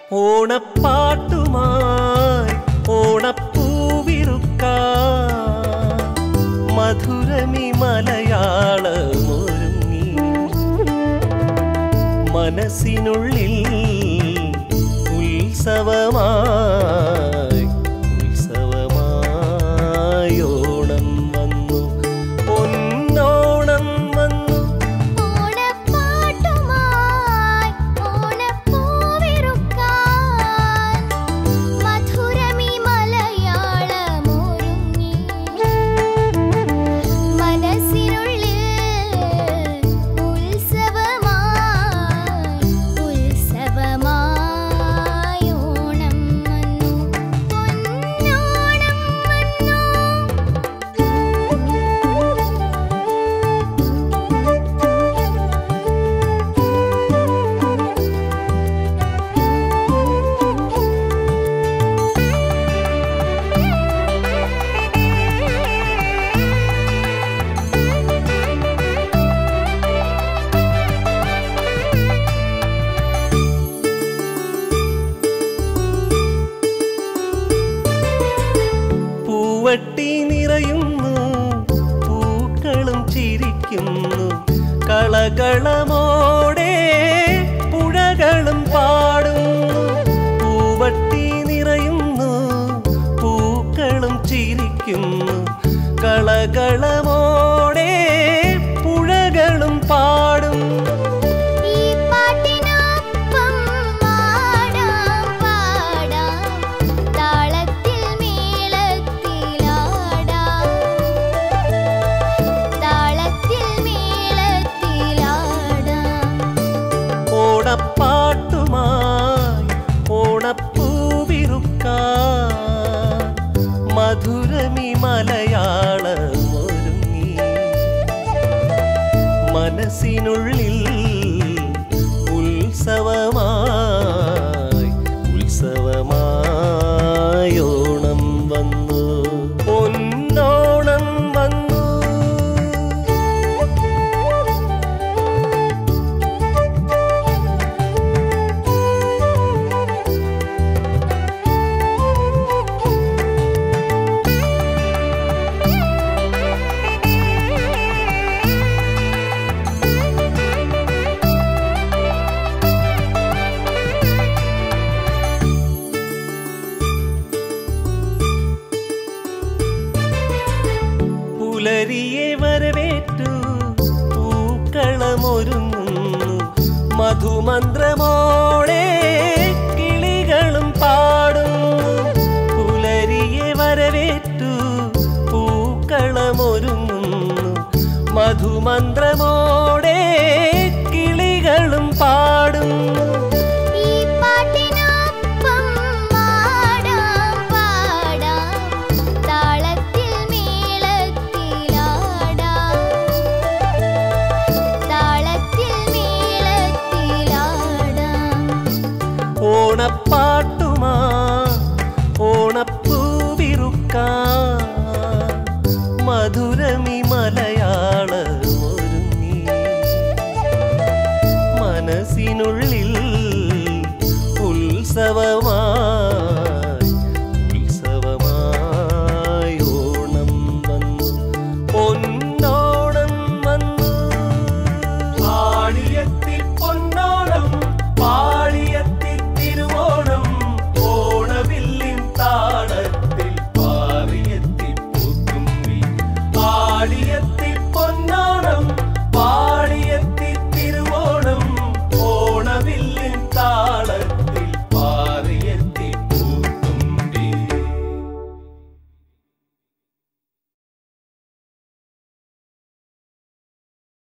ഓണപ്പാട്ടുമായി ഓണപ്പൂവിറുക്ക മധുരമി മലയാളമൊരുങ്ങി മനസ്സിനുള്ളിൽ ഉത്സവമായി ഉത്സവമായി ഓണം വന്നു പൊന്നോണം വന്നു ഓണപ്പാട്ടുമായി ഓണപ്പൂവിറുക്കാൻ മധുരമി മലയാളമൊരുങ്ങി മനസ്സിനുള്ളിൽ ഉത്സവമായി ഉത്സവമായി ഓണം വന്നു പൊന്നോണം പൂവട്ടി നിറയുന്നു പൂക്കളും ചിരിക്കുന്നു കളകളമോടെ പുഴകളും പാടുന്നു പൂവട്ടി നിറയുന്നു പൂക്കളും ചിരിക്കുന്നു കളകളമോടെ പുഴകളും പാടുന്നു ഈ പാട്ടിനൊപ്പം പാടാം പാടാം താളത്തിൽ മേളത്തിലാടാം താളത്തിൽ മേളത്തിലാടാം ഓണപ്പാട്ടുമായി ഓണപ്പൂവിറുക്ക മധുരമി മലയാളമൊരുങ്ങി മനസ്സിനുള്ളിൽ ഉത്സവമായി ഉത്സവമായി ഓണം വന്നു പൊന്നോണം വന്നു പുലരിയെ വരവേറ്റു പൂക്കളമൊരുങ്ങുന്നു മധുമന്ത്രമോടെ കിളികളും പാടുന്നു പുലരിയെ വരവേറ്റു പൂക്കളമൊരുങ്ങുന്നു മധുമന്ത്രമോടെ കിളികളും പാടുന്നു ഈ പാട്ടിനൊപ്പം പാടാം പാടാം താളത്തിൽ മേളത്തിലാടാം താളത്തിൽ മേളത്തിലാടാം ഓണപ്പാട്ടുമാ ഓണപ്പൂവിറുക്ക മധുരമി മലയാളമൊരുങ്ങി മനസ്സിനുള്ളിൽ ഉത്സവമാ